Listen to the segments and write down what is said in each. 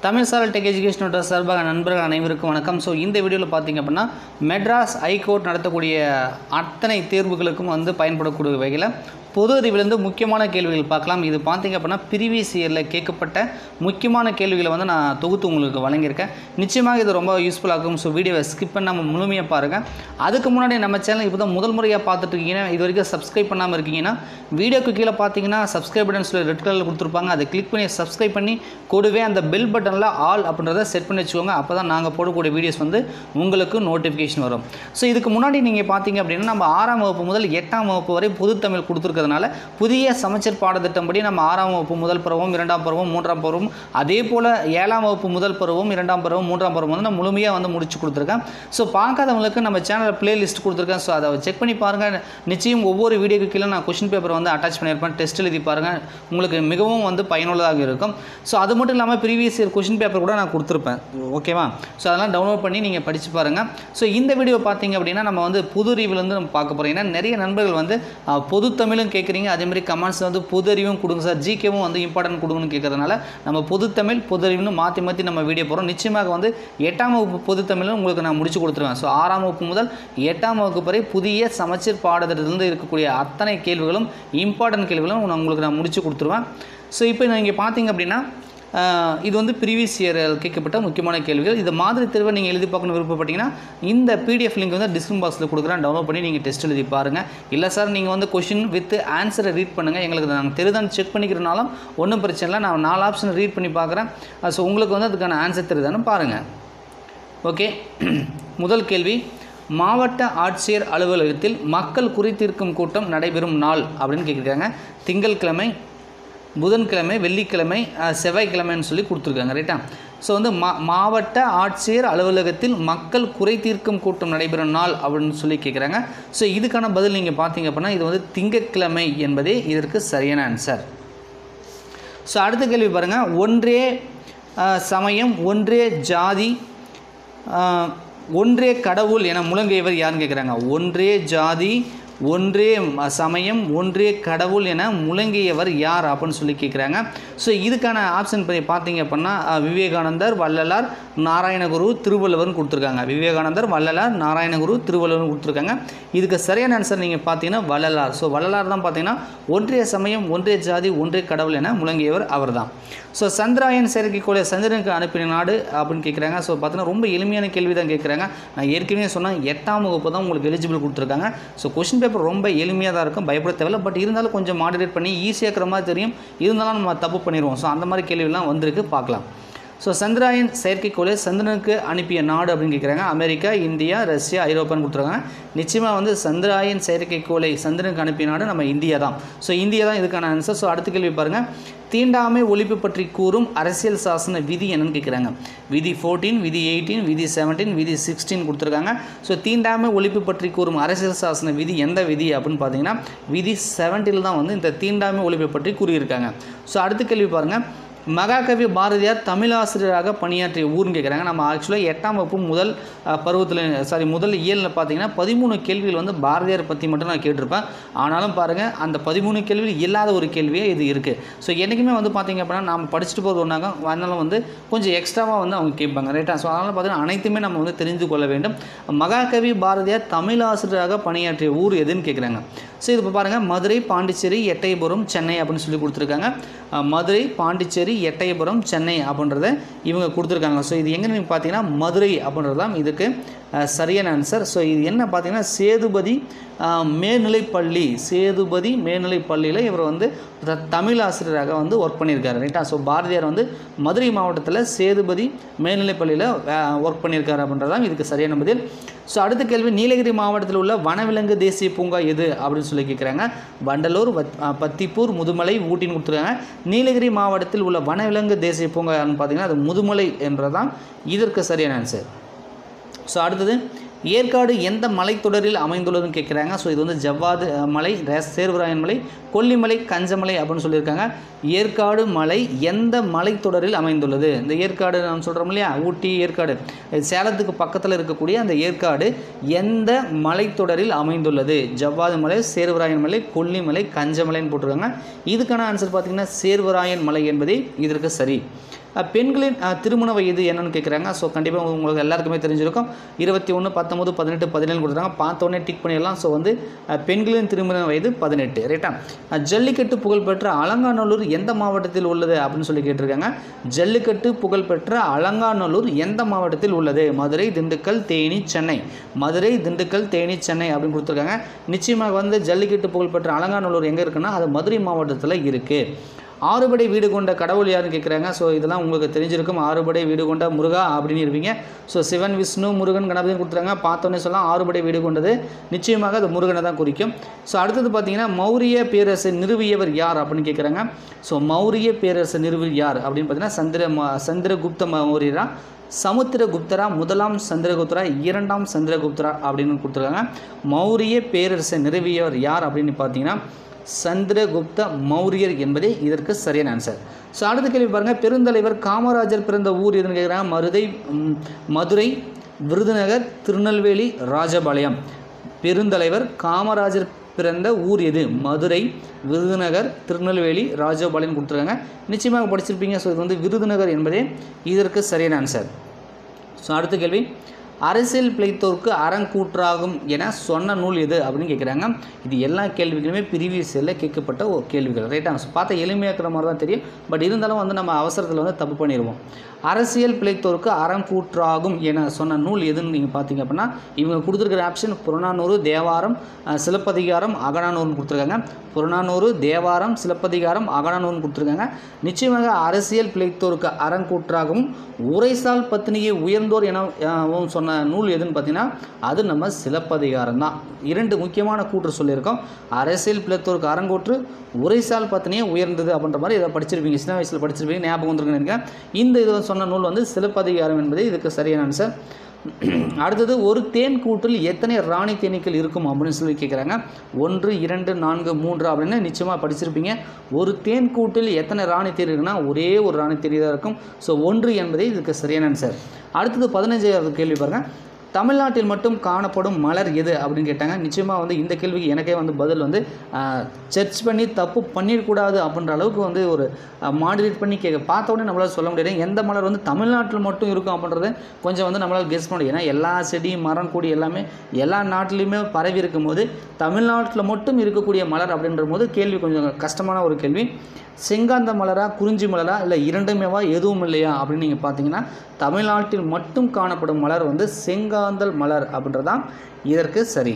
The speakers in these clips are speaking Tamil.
தமிழ் சாரல் டெக் எஜுகேஷனோட சார்பாக நண்பர்கள் அனைவருக்கும் வணக்கம் ஸோ இந்த வீடியோவில் பார்த்தீங்க அப்படின்னா மெட்ராஸ் ஹைகோர்ட் நடத்தக்கூடிய அத்தனை தேர்வுகளுக்கும் வந்து பயன்படக்கூடிய வகையில் பொது அறிவிலிருந்து முக்கியமான கேள்விகள் பார்க்கலாம் இது பார்த்தீங்க அப்படின்னா ப்ரீவியஸ் இயரில் கேட்கப்பட்ட முக்கியமான கேள்விகளை வந்து நான் தொகுத்து உங்களுக்கு வழங்கியிருக்கேன் நிச்சயமாக இது ரொம்ப யூஸ்ஃபுல்லாக இருக்கும் ஸோ வீடியோவை ஸ்கிப் பண்ணாமல் முழுமையாக பாருங்கள் அதுக்கு முன்னாடி நம்ம சேனல் இப்போ தான் முதல் முறையாக பார்த்துட்டு இருக்கீங்கன்னா இது வரைக்கும் சப்ஸ்கிரைப் பண்ணாமல் இருக்கீங்கன்னா வீடியோக்கு கீழே பார்த்தீங்கன்னா சப்ஸ்கிரைப் பட்டன் சொல்லி ரெட் கலரில் கொடுத்துருப்பாங்க அதை கிளிக் பண்ணி சப்ஸ்கிரைப் பண்ணி கூடவே அந்த பெல் பட்டனில் ஆல் அப்படின்றத செட் பண்ணி வச்சுக்கோங்க அப்போ தான் நாங்கள் போடக்கூடிய வீடியோஸ் வந்து உங்களுக்கு நோட்டிஃபிகேஷன் வரும் ஸோ இதுக்கு முன்னாடி நீங்கள் பார்த்தீங்க அப்படின்னா நம்ம ஆறாம் வகுப்பு முதல் எட்டாம் வகுப்பு வரை பொதுத்தமிழ் கொடுத்துருக்கிறதுனால புதிய சமச்சீர் பாடத்திட்டம்படி நம்ம ஆறாம் வகுப்பு முதல் பருவம் இரண்டாம் பருவம் மூன்றாம் பருவம் அதே போல் ஏழாம் வகுப்பு முதல் பருவம் இரண்டாம் பருவம் மூன்றாம் பருவம் வந்து நான் முழுமையாக வந்து முடிச்சு கொடுத்துருக்கேன் ஸோ பார்க்காதவங்களுக்கு நம்ம சேனலில் பிளேலிஸ்ட் கொடுத்துருக்கேன் ஸோ அதை செக் பண்ணி பாருங்கள் நிச்சயம் ஒவ்வொரு வீடியோக்கு கீழே நான் கொஷின் பேப்பர் வந்து அட்டாச் பண்ணியிருப்பேன் டெஸ்ட் எழுதி பாருங்கள் உங்களுக்கு மிகவும் வந்து பயனுள்ளதாக இருக்கும் ஸோ அது மட்டும் இல்லாமல் ப்ரீவியஸ் இயர் கொஷின் பேப்பர் கூட நான் கொடுத்துருப்பேன் ஓகேவா ஸோ அதெல்லாம் டவுன்லோட் பண்ணி நீங்கள் படித்து பாருங்கள் ஸோ இந்த வீடியோ பார்த்தீங்க அப்படின்னா நம்ம வந்து புது அறிவுலேருந்து நம்ம பார்க்க போகிறோம் ஏன்னா நிறைய நண்பர்கள் வந்து அஹ், பொது தமிழும் கேட்குறீங்க அதேமாதிரி கமெண்ட்ஸ் வந்து பொது அறிவும் கொடுங்க சார் ஜிகேவும் வந்து இம்பார்ட்டன்ட் கொடுங்கன்னு கேட்கறதுனால நம்ம பொது தமிழ் பொது அறிவுன்னு மாற்றி மாற்றி நம்ம வீடியோ போகிறோம் நிச்சயமாக வந்து எட்டாம் வகுப்பு பொது தமிழும் உங்களுக்கு நான் முடிச்சு கொடுத்துருவேன் ஸோ ஆறாம் வகுப்பு முதல் எட்டாம் வகுப்பு வரை புதிய சமச்சீர் பாடத்திட்டத்திலிருந்து இருக்கக்கூடிய அத்தனை கேள்விகளும் இம்பார்ட்டன்ட் கேள்விகளும் நான் உங்களுக்கு நான் முடிச்சு கொடுத்துருவேன் ஸோ இப்போ நீங்கள் பார்த்தீங்க அப்படின்னா ஆஹ் இது வந்து ப்ரீவியஸ் இயர் கேட்கப்பட்ட முக்கியமான கேள்விகள் இது மாதிரி தேர்வை நீங்கள் எழுதி பார்க்கணும் விருப்பப்பட்டீங்கன்னா இந்த பிடிஎஃப் லிங்க் வந்து டிஸ்கிரிப்ஷன் பாக்ஸில் கொடுக்குறேன் டவுன்லோட் பண்ணி நீங்கள் டெஸ்ட் எழுதி பாருங்கள் இல்லை சார் நீங்கள் வந்து கொஷின் வித் ஆன்சரை ரீட் பண்ணுங்கள் எங்களுக்கு நாங்கள் தெரியுதான்னு செக் பண்ணிக்கிறனாலும் ஒன்றும் பிரச்சனை இல்லை நான் நாலு ஆப்ஷன் ரீட் பண்ணி பார்க்குறேன் ஸோ உங்களுக்கு வந்து அதுக்கான ஆன்சர் தெரியுதான்னு பாருங்கள் ஓகே முதல் கேள்வி மாவட்ட ஆட்சியர் அலுவலகத்தில் மக்கள் குறித்தீர்க்கும் கூட்டம் நடைபெறும் நாள் அப்படின்னு கேட்குறாங்க திங்கட்கிழமை புதன்கிழமை வெள்ளிக்கிழமை அஹ், செவ்வாய்க்கிழமைன்னு சொல்லி கொடுத்துருக்காங்க ரைட்டா ஸோ வந்து மா மாவட்ட ஆட்சியர் அலுவலகத்தில் மக்கள் குறை தீர்க்கும் கூட்டம் நடைபெறும் நாள் அப்படின்னு சொல்லி கேட்குறாங்க ஸோ இதுக்கான பதில் நீங்கள் பார்த்தீங்க அப்படின்னா இது வந்து திங்கட்கிழமை என்பதே இதற்கு சரியான ஆன்சர் ஸோ அடுத்த கேள்வி பாருங்கள் ஒன்றே அஹ், சமயம் ஒன்றே ஜாதி அஹ், ஒன்றே கடவுள் என முழங்கியவர் யாருன்னு கேட்குறாங்க ஒன்றே ஜாதி ஒன்றே ம- சமயம் ஒன்றே கடவுள் என முழங்கியவர் யார் அப்படின்னு சொல்லி கேட்குறாங்க ஸோ இதுக்கான ஆப்ஷன் படி பார்த்தீங்க அப்படின்னா அஹ், விவேகானந்தர் வள்ளலார் நாராயணகுரு திருவள்ளுவர்னு கொடுத்துருக்காங்க விவேகானந்தர் வள்ளலார் நாராயணகுரு திருவள்ளுவர்னு கொடுத்துருக்காங்க இதுக்கு சரியான ஆன்சர் நீங்கள் பார்த்தீங்கன்னா வள்ளலார் ஸோ வள்ளலார் தான் பார்த்தீங்கன்னா ஒன்றிய சமயம் ஒன்றிய ஜாதி ஒன்றிய கடவுள் என முழங்கியவர் அவர்தான் ஸோ சந்திராயன் செயற்கைக்கோளை சந்திரனுக்கு அனுப்பின நாடு அப்படின்னு கேட்குறாங்க ஸோ பார்த்தீங்கன்னா ரொம்ப எளிமையான கேள்வி தான் கேட்குறாங்க நான் ஏற்கனவே சொன்னேன் எட்டாம் வகுப்பு தான் உங்களுக்கு எலிஜிபிள் கொடுத்துருக்காங்க ஸோ கொஷின் பேப்பர் ரொம்ப எளிமையாக தான் இருக்கும் பயப்பட தேவையில்ல பட் இருந்தாலும் கொஞ்சம் மாடரேட் பண்ணி ஈஸியாக இருக்கிற மாதிரி தெரியும் இருந்தாலும் நம்ம தப்பு பண்ணிடுவோம் ஸோ அந்த மாதிரி கேள்விலாம் வந்திருக்கு பார்க்கலாம் ஸோ சந்திராயன் செயற்கைக்கோளை சந்திரனுக்கு அனுப்பிய நாடு அப்படின்னு கேட்குறாங்க அமெரிக்கா இந்தியா ரஷ்யா ஐரோப்பான்னு கொடுத்துருக்காங்க நிச்சயமாக வந்து சந்திராயன் செயற்கைக்கோளை சந்திரனுக்கு அனுப்பிய நாடு நம்ம இந்தியா தான் ஸோ இந்தியா தான் இதுக்கான ஆன்சர் ஸோ அடுத்த கேள்வி பாருங்கள் தீண்டாமை ஒழிப்பு பற்றி கூறும் அரசியல் சாசன விதி என்னன்னு கேட்குறாங்க விதி ஃபோர்டீன் விதி எயிட்டீன் விதி செவன்டீன் விதி சிக்ஸ்டீன் கொடுத்துருக்காங்க ஸோ தீண்டாமை ஒழிப்பு பற்றி கூறும் அரசியல் சாசன விதி எந்த விதி அப்படின்னு பார்த்தீங்கன்னா விதி செவன்டீனில் தான் வந்து இந்த தீண்டாமை ஒழிப்பை பற்றி கூறியிருக்காங்க ஸோ அடுத்த கேள்வி பாருங்கள் மகாகவி பாரதியார் தமிழாசிரியராக பணியாற்றிய ஊர்னு கேட்குறாங்க நம்ம ஆக்சுவலாக எட்டாம் வகுப்பு முதல் பருவத்தில் சாரி முதல் இயலில் பார்த்தீங்கன்னா பதிமூணு கேள்விகள் வந்து பாரதியார் பற்றி மட்டும் நான் கேட்டிருப்பேன் ஆனாலும் பாருங்கள் அந்த பதிமூணு கேள்வியில் இல்லாத ஒரு கேள்வியே இது இருக்குது ஸோ என்றைக்குமே வந்து பார்த்தீங்க அப்படின்னா நம்ம படிச்சுட்டு போகிறது ஒன்றாங்க அதனால வந்து கொஞ்சம் எக்ஸ்ட்ராவாக வந்து அவங்க கேட்பாங்க ரைட்டா ஸோ அதனால் பார்த்தீங்கன்னா அனைத்துமே நம்ம வந்து தெரிந்து கொள்ள வேண்டும் மகாகவி பாரதியார் தமிழாசிரியராக பணியாற்றிய ஊர் எதுன்னு கேட்குறாங்க ஸோ இது இப்போ பாருங்கள் மதுரை பாண்டிச்சேரி எட்டயபுரம் சென்னை அப்படின்னு சொல்லி கொடுத்துருக்காங்க அஹ், மதுரை பாண்டிச்சேரி எட்டயபுரம் சென்னை அப்படின்றத இவங்க கொடுத்துருக்காங்க ஸோ இது எங்கே நீங்கள் பார்த்தீங்கன்னா மதுரை அப்படின்றது தான் இதுக்கு அஹ், சரியான ஆன்சர் ஸோ இது என்ன பார்த்தீங்கன்னா சேதுபதி அஹ், மேல்நிலைப்பள்ளி சேதுபதி மேல்நிலைப்பள்ளியில் இவர் வந்து த- தமிழ் ஆசிரியராக வந்து ஒர்க் பண்ணியிருக்காரு ரைட்டா ஸோ பாரதியார் வந்து மதுரை மாவட்டத்தில் சேதுபதி மேல்நிலைப்பள்ளியில் ஒர்க் பண்ணியிருக்காரு அப்படின்றது தான் இதுக்கு சரியான பதில் ஸோ அடுத்த கேள்வி நீலகிரி மாவட்டத்தில் உள்ள வனவிலங்கு தேசிய பூங்கா எது அப்படின்னு சொல்லி கேட்குறாங்க வண்டலூர் வத்- அஹ், பத்திப்பூர் முதுமலை ஊட்டின்னு கொடுத்துருக்காங்க நீலகிரி மாவட்டத்தில் உள்ள வனவிலங்கு தேசிய பூங்கான்னு பார்த்தீங்கன்னா அது முதுமலை என்றதான் இதற்கு சரியான ஆன்சர் ஸோ அடுத்தது ஏற்காடு எந்த மலைத்தொடரில் அமைந்துள்ளதுன்னு கேட்குறாங்க ஸோ இது வந்து ஜவ்வாது அஹ், மலை ரேஸ் சேர்வராயன் மலை கொல்லிமலை கஞ்சமலை அப்படின்னு சொல்லியிருக்காங்க ஏற்காடு மலை எந்த மலைத்தொடரில் அமைந்துள்ளது இந்த ஏற்காடு நம்ம சொல்கிறோம் இல்லையா ஊட்டி ஏற்காடு இது சேலத்துக்கு பக்கத்தில் இருக்கக்கூடிய அந்த ஏற்காடு எந்த மலைத்தொடரில் அமைந்துள்ளது ஜவ்வாது மலை சேர்வராயன் மலை கொல்லிமலை கஞ்சமலைன்னு போட்டிருக்காங்க இதுக்கான ஆன்சர் பார்த்தீங்கன்னா சேர்வராயன் மலை என்பதே இதற்கு சரி அஹ், பெண்களின் அஹ், திருமண வயது என்னன்னு கேட்குறாங்க ஸோ கண்டிப்பாக உங்களுக்கு எல்லாருக்குமே தெரிஞ்சிருக்கும் இருபத்தி ஒன்று பத்தொம்பது பதினெட்டு பதினேழு கொடுத்துருக்காங்க பார்த்த உடனே டிக் பண்ணிடலாம் ஸோ வந்து அஹ், பெண்களின் திருமண வயது பதினெட்டு ரைட்டா அஹ், ஜல்லிக்கட்டு புகழ்பெற்ற அலங்காநல்லூர் எந்த மாவட்டத்தில் உள்ளது அப்படின்னு சொல்லி கேட்டிருக்காங்க ஜல்லிக்கட்டு புகழ்பெற்ற அலங்காநல்லூர் எந்த மாவட்டத்தில் உள்ளது மதுரை திண்டுக்கல் தேனி சென்னை மதுரை திண்டுக்கல் தேனி சென்னை அப்படின்னு கொடுத்துருக்காங்க நிச்சயமாக வந்து ஜல்லிக்கட்டு புகழ்பெற்ற அலங்காநல்லூர் எங்கே இருக்குன்னா அது மதுரை மாவட்டத்தில் இருக்குது ஆறுபடை வீடு கொண்ட கடவுள் யாருன்னு கேட்குறாங்க ஸோ இதெல்லாம் உங்களுக்கு தெரிஞ்சிருக்கும் ஆறுபடை வீடு கொண்ட முருகா அப்படின்னு இருப்பீங்க ஸோ சிவன் விஷ்ணு முருகன் கணபதினு கொடுத்துருக்காங்க பார்த்தோன்னே சொல்லலாம் ஆறுபடை வீடு கொண்டது நிச்சயமாக அது முருகனை தான் குறிக்கும் ஸோ அடுத்தது பார்த்தீங்கன்னா மௌரிய பேரரசை நிறுவியவர் யார் அப்படின்னு கேட்குறாங்க ஸோ மௌரிய பேரரசை நிறுவி யார் அப்படின்னு பார்த்தீங்கன்னா சந்திர ம- சந்திரகுப்த மௌரியரா சமுத்திரகுப்தரா முதலாம் சந்திரகுப்தரா இரண்டாம் சந்திரகுப்தரா அப்படின்னு கொடுத்துருக்காங்க மௌரிய பேரரசை நிறுவியவர் யார் அப்படின்னு பார்த்தீங்கன்னா சந்திரகுப்த மௌரியர் என்பதே இதற்கு சரியான ஆன்சர் ஸோ அடுத்த கேள்வி பாருங்கள் பெருந்தலைவர் காமராஜர் பிறந்த ஊர் எதுன்னு கேட்குறாங்க மருதை ம், மதுரை விருதுநகர் திருநெல்வேலி ராஜபாளையம் பெருந்தலைவர் காமராஜர் பிறந்த ஊர் எது மதுரை விருதுநகர் திருநெல்வேலி ராஜபாளையம் கொடுத்துருக்காங்க நிச்சயமாக படிச்சிருப்பீங்க ஸோ இது வந்து விருதுநகர் என்பதே இதற்கு சரியான ஆன்சர் ஸோ அடுத்த கேள்வி அரசியல் பிழைத்தோருக்கு அறங்கூற்றாகும் என சொன்ன நூல் எது அப்படின்னு கேட்குறாங்க இது எல்லா கேள்விகளுமே பிரிவியஸில் கேட்கப்பட்ட ஒரு கேள்விகள் ரைட்டா ஸோ பார்த்தா எளிமையாக்குற மாதிரி தான் தெரியும் பட் இருந்தாலும் வந்து நம்ம அவசரத்தில் வந்து தப்பு பண்ணிடுவோம் அரசியல் பிழைத்தோருக்கு அறங்கூற்றாகும் என சொன்ன நூல் எதுன்னு நீங்கள் பார்த்தீங்க அப்படின்னா இவங்க கொடுத்துருக்கிற ஆப்ஷன் புறநானூறு தேவாரம் அஹ், சிலப்பதிகாரம் அகநானூறுன்னு கொடுத்துருக்காங்க புறநானூறு தேவாரம் சிலப்பதிகாரம் அகநானூறுன்னு கொடுத்துருக்காங்க நிச்சயமாக அரசியல் பிழைத்தோருக்கு அறங்கூற்றாகவும் உரைசால் பத்தினியை உயர்ந்தோர் எனவும் சொன்ன நூல் எதுன்னு பார்த்தீங்கன்னா அது நம்ம சிலப்பதிகாரம் தான் இரண்டு முக்கியமான கூற்று சொல்லியிருக்கோம் அரசியல் பிழைத்தோருக்கு அறங்கூற்று உரைசால் பத்தினியே உயர்ந்தது அப்படின்ற மாதிரி இதை படிச்சிருப்பீங்க சின்ன வயசில் படிச்சிருப்பீங்க ஞாபகம் வந்திருக்குன்னு நினைக்கிறேன் இந்த இது சொன்ன நூல் வந்து சிலப்பதிகாரம் என்பது இதுக்கு சரியான ஆன்சர் அடுத்தது ஒரு தேன் கூட்டில் எத்தனை ராணி தேனீக்கள் இருக்கும் அப்படின்னு சொல்லி கேட்குறாங்க ஒன்று இரண்டு நான்கு மூன்று அப்படின்னு நிச்சயமாக படிச்சிருப்பீங்க ஒரு தேன் கூட்டில் எத்தனை ராணி தேனி இருக்குன்னா ஒரே ஒரு ராணி தேனி தான் இருக்கும் ஸோ ஒன்று என்பதே இதுக்கு சரியான ஆன்சர் அடுத்தது பதினஞ்சாவது கேள்வி பாருங்கள் தமிழ்நாட்டில் மட்டும் காணப்படும் மலர் எது அப்படின்னு கேட்டாங்க நிச்சயமாக வந்து இந்த கேள்விக்கு எனக்கே வந்து பதில் வந்து சர்ச் பண்ணி தப்பு பண்ணிடக்கூடாது அப்படின்ற அளவுக்கு வந்து ஒரு மாடுலேட் பண்ணி கேட்க பார்த்த உடனே நம்மளால் சொல்ல முடியாது எந்த மலர் வந்து தமிழ்நாட்டில் மட்டும் இருக்கும் அப்படின்றது கொஞ்சம் வந்து நம்மளால் கெஸ் பண்ண முடியும் ஏன்னா எல்லா செடி மரம் கொடி எல்லாமே எல்லா நாட்டிலையுமே பரவி இருக்கும்போது தமிழ்நாட்டில் மட்டும் இருக்கக்கூடிய மலர் அப்படின்ற போது கேள்வி கொஞ்சம் கஷ்டமான ஒரு கேள்வி செங்காந்த மலரா குறிஞ்சி மலரா இல்லை இரண்டுமேவா எதுவும் இல்லையா அப்படின்னு நீங்கள் பார்த்தீங்கன்னா தமிழ்நாட்டில் மட்டும் காணப்படும் மலர் வந்து செங்காந்தல் மலர் அப்படின்றதான் இதற்கு சரி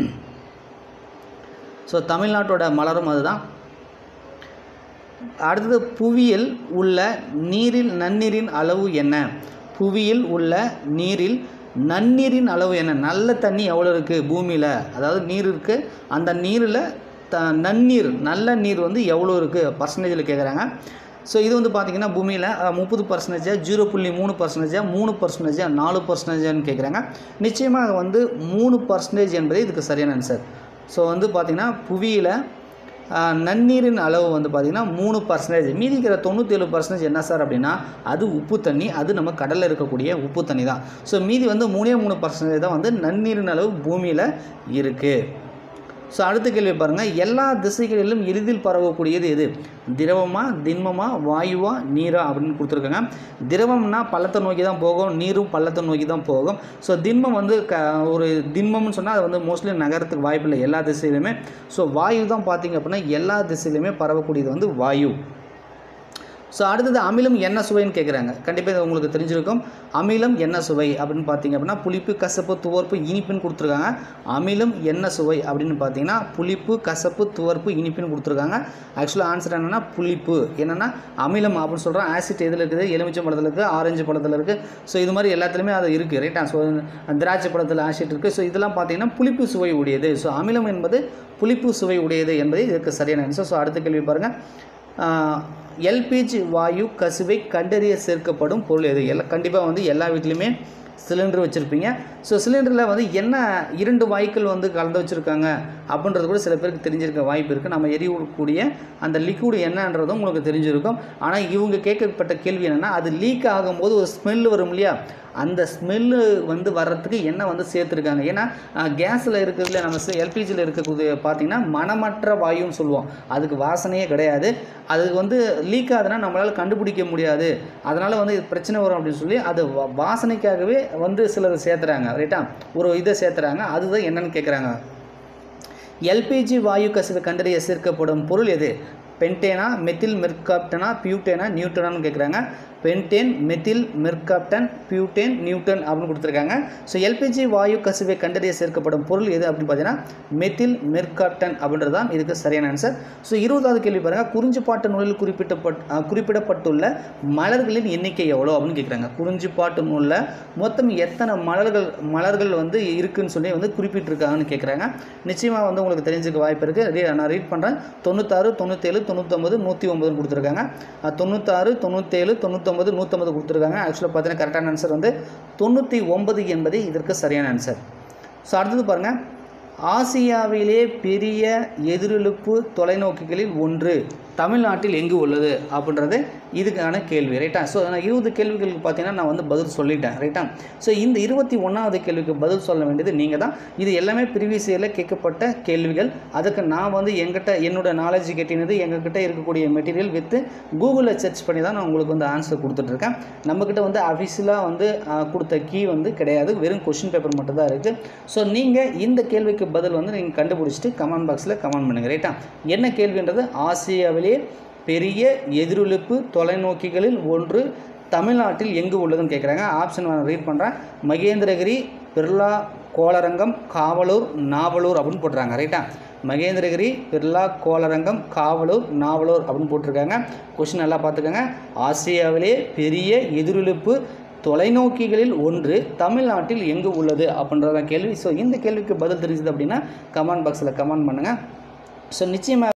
ஸோ தமிழ்நாட்டோட மலரும் அதுதான் அடுத்தது புவியில் உள்ள நீரில் நன்னீரின் அளவு என்ன புவியில் உள்ள நீரில் நன்னீரின் அளவு என்ன நல்ல தண்ணி எவ்வளோ இருக்குது பூமியில் அதாவது நீர் இருக்குது அந்த நீரில் த நன்னீர் நல்ல நீர் வந்து எவ்வளோ இருக்குது பர்சன்டேஜில் கேட்குறாங்க ஸோ இது வந்து பார்த்திங்கன்னா பூமியில் முப்பது பர்சன்டேஜா ஜீரோ புள்ளி மூணு பர்சன்டேஜா மூணு பர்சன்டேஜா நாலு பர்சன்டேஜான்னு கேட்குறாங்க நிச்சயமாக வந்து மூணு பர்சன்டேஜ் என்பதே இதுக்கு சரியான ஆன்சர் ஸோ வந்து பார்த்திங்கன்னா புவியில் ஆஹ், நன்னீரின் அளவு வந்து பார்த்திங்கன்னா மூணு பர்சன்டேஜ் மீதி இருக்கிற தொண்ணூற்றேழு பர்சன்டேஜ் என்ன சார் அப்படின்னா அது உப்பு தண்ணி அது நம்ம கடலில் இருக்கக்கூடிய உப்பு தண்ணி தான் ஸோ மீதி வந்து மூணே மூணு பர்சன்டேஜ் தான் வந்து நன்னீரின் அளவு பூமியில் இருக்குது ஸோ அடுத்த கேள்வி பாருங்கள் எல்லா திசைகளிலும் எளிதில் பரவக்கூடியது எது திரவமா திண்மமா வாயுவா நீரா அப்படின்னு கொடுத்துருக்காங்க திரவம்னா பள்ளத்தை நோக்கி தான் போகும் நீரும் பள்ளத்தை நோக்கி தான் போகும் ஸோ திண்மம் வந்து க ஒரு திண்மம்னு சொன்னால் அது வந்து மோஸ்ட்லி நகரத்துக்கு வாய்ப்பில்லை எல்லா திசையிலுமே ஸோ வாயு தான் பார்த்தீங்க அப்படின்னா எல்லா திசையிலுமே பரவக்கூடியது வந்து வாயு ஸோ அடுத்தது அமிலம் என்ன சுவைன்னு கேட்குறாங்க கண்டிப்பாக இது உங்களுக்கு தெரிஞ்சிருக்கும் அமிலம் என்ன சுவை அப்படின்னு பார்த்தீங்க அப்படின்னா புளிப்பு கசப்பு துவர்ப்பு இனிப்புன்னு கொடுத்துருக்காங்க அமிலம் என்ன சுவை அப்படின்னு பார்த்தீங்கன்னா புளிப்பு கசப்பு துவர்ப்பு இனிப்புன்னு கொடுத்துருக்காங்க ஆக்சுவலாக ஆன்சர் என்னென்னா புளிப்பு என்னென்னா அமிலம் அப்படின்னு சொல்கிறோம் ஆசிட் எதில் இருக்குது எலுமிச்சை பழத்தில் இருக்குது ஆரஞ்சு பழத்தில் இருக்குது ஸோ இது மாதிரி எல்லாத்துலேயுமே அது இருக்குது ரைட்டா ஸோ திராட்சை பழத்தில் ஆசிட் இருக்குது ஸோ இதெல்லாம் பார்த்தீங்கன்னா புளிப்பு சுவை உடையது ஸோ அமிலம் என்பது புளிப்பு சுவை உடையது என்பது இதற்கு சரியான ஆன்சர் ஸோ அடுத்த கேள்வி பாருங்கள் எல்பிஜி வாயு கசிவை கண்டறிய சேர்க்கப்படும் பொருள் எது எல்லாம் கண்டிப்பாக வந்து எல்லா வீட்லேயுமே சிலிண்டர் வச்சுருப்பீங்க ஸோ சிலிண்டரில் வந்து என்ன இரண்டு வாயுக்கள் வந்து கலந்து வச்சுருக்காங்க அப்படின்றது கூட சில பேருக்கு தெரிஞ்சிருக்க வாய்ப்பு இருக்குது நம்ம எரிவிடக்கூடிய அந்த லிக்விட் என்னன்றதும் உங்களுக்கு தெரிஞ்சிருக்கும் ஆனால் இவங்க கேட்கப்பட்ட கேள்வி என்னென்னா அது லீக் ஆகும்போது ஒரு ஸ்மெல் வரும் இல்லையா அந்த ஸ்மெல்லு வந்து வர்றதுக்கு என்ன வந்து சேர்த்துருக்காங்க ஏன்னா கேஸில் இருக்கிறதுல நம்ம எல்பிஜியில் இருக்கக்கூடிய பார்த்தீங்கன்னா மனமற்ற வாயுன்னு சொல்லுவோம் அதுக்கு வாசனையே கிடையாது அது வந்து லீக் ஆகுதுன்னா நம்மளால் கண்டுபிடிக்க முடியாது அதனால் வந்து இது பிரச்சனை வரும் அப்படின்னு சொல்லி அது வா- வாசனைக்காகவே வந்து சிலர் சேர்த்துறாங்க ரைட்டா ஒரு இதை சேர்த்துறாங்க அதுதான் என்னன்னு கேட்குறாங்க எல்பிஜி வாயு கசிவு கண்டறிய சேர்க்கப்படும் பொருள் எது பென்டேனா மெத்தில் மெர்காப்டனா பியூட்டேனா நியூட்டனான்னு கேட்குறாங்க pentane methyl mercaptan butane Newton அப்படின்னு கொடுத்துருக்காங்க ஸோ எல்பிஜி வாயு கசிவை கண்டறிய சேர்க்கப்படும் பொருள் எது அப்படின்னு பார்த்தீங்கன்னா மெத்தில் மெர்காப்டன் அப்படின்றது தான் இதுக்கு சரியான ஆன்சர் ஸோ இருபதாவது கேள்வி பாருங்கள் குறிஞ்சிப்பாட்டு நூலில் குறிப்பிட்டப்பட் அஹ், குறிப்பிடப்பட்டுள்ள மலர்களின் எண்ணிக்கை எவ்வளோ அப்படின்னு கேட்குறாங்க குறிஞ்சிப்பாட்டு நூலில் மொத்தம் எத்தனை மலர்கள் மலர்கள் வந்து இருக்குன்னு சொல்லி வந்து குறிப்பிட்டிருக்காங்கன்னு கேட்குறாங்க நிச்சயமாக வந்து உங்களுக்கு தெரிஞ்சுக்க வாய்ப்பு இருக்குது நான் ரீட் பண்ணுறேன் தொண்ணூத்தாறு தொண்ணூற்றேழு தொண்ணூற்றொம்பது நூற்றி ஒம்பதுன்னு கொடுத்துருக்காங்க அஹ், தொண்ணூத்தாறு தொண்ணூற்றேழு தொண்ணூற்றொம்பது நூற்றம்பது கொடுத்துருக்காங்க ஆக்சுவலாக பார்த்தீங்கன்னா கரெக்டான ஆன்சர் வந்து தொண்ணூற்றி ஒன்பது என்பதே இதற்கு சரியான ஆன்சர் ஸோ அடுத்தது பாருங்கள் ஆசியாவிலே பெரிய எதிரொலிப்பு தொலைநோக்கிகளில் ஒன்று தமிழ்நாட்டில் எங்கு உள்ளது அப்படின்றது இதுக்கான கேள்வி ரைட்டா ஸோ நான் இருபது கேள்விகளுக்கு பார்த்தீங்கன்னா நான் வந்து பதில் சொல்லிட்டேன் ரைட்டா ஸோ இந்த இருபத்தி ஒன்றாவது கேள்விக்கு பதில் சொல்ல வேண்டியது நீங்கள் தான் இது எல்லாமே ப்ரீவியஸ் இயரில் கேட்கப்பட்ட கேள்விகள் அதுக்கு நான் வந்து எங்கிட்ட என்னோட நாலேஜ் கேட்டினது எங்ககிட்ட இருக்கக்கூடிய மெட்டீரியல் வித்து கூகுளில் சர்ச் பண்ணி தான் நான் உங்களுக்கு வந்து ஆன்சர் கொடுத்துட்ருக்கேன் நம்மக்கிட்ட வந்து அஃபிஷியலாக வந்து ஆஹ், கொடுத்த கீ வந்து கிடையாது வெறும் கொஷின் பேப்பர் மட்டும் தான் இருக்குது ஸோ நீங்கள் இந்த கேள்விக்கு பதில் வந்து நீங்கள் கண்டுபிடிச்சிட்டு கமெண்ட் பாக்ஸில் கமெண்ட் பண்ணுங்கள் ரைட்டா என்ன கேள்வின்றது ஆசியாவிலே பெரிய எதிரொலிப்பு தொலைநோக்கிகளில் ஒன்று தமிழ்நாட்டில் எங்கு உள்ளதுன்னு கேட்குறாங்க ஆப்ஷன் நான் ரீட் பண்ணுறேன் மகேந்திரகிரி பிர்லா கோளரங்கம் காவலூர் நாவலூர் அப்படின்னு போட்டுறாங்க ரைட்டா மகேந்திரகிரி பிர்லா கோளரங்கம் காவலூர் நாவலூர் அப்படின்னு போட்டிருக்காங்க கொஷின் நல்லா பார்த்துக்கோங்க ஆசியாவிலே பெரிய எதிரொலிப்பு தொலைநோக்கிகளில் ஒன்று தமிழ்நாட்டில் எங்கு உள்ளது அப்படின்றதான் கேள்வி ஸோ இந்த கேள்விக்கு பதில் தெரிஞ்சது அப்படின்னா கமெண்ட் பாக்ஸில் கமெண்ட் பண்ணுங்கள் ஸோ நிச்சயமாக